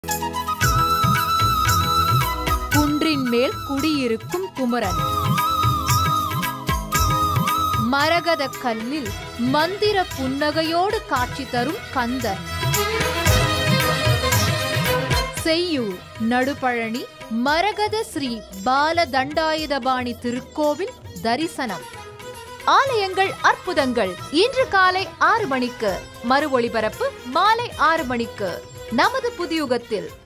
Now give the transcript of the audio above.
குன்றின் மேல் குடியிருக்கும் குமரன் மரகத கல்லில் மந்திர புன்னகையோடு காட்சி தரும் கந்தன் செய்யூர் நடுபழனி மரகத ஸ்ரீ பாலதண்டாயுதபாணி திருக்கோவில் தரிசனம் ஆலயங்கள் அற்புதங்கள் இன்று காலை ஆறு மணிக்கு மறு ஒளிபரப்பு மாலை ஆறு மணிக்கு நமது புதியுகத்தில்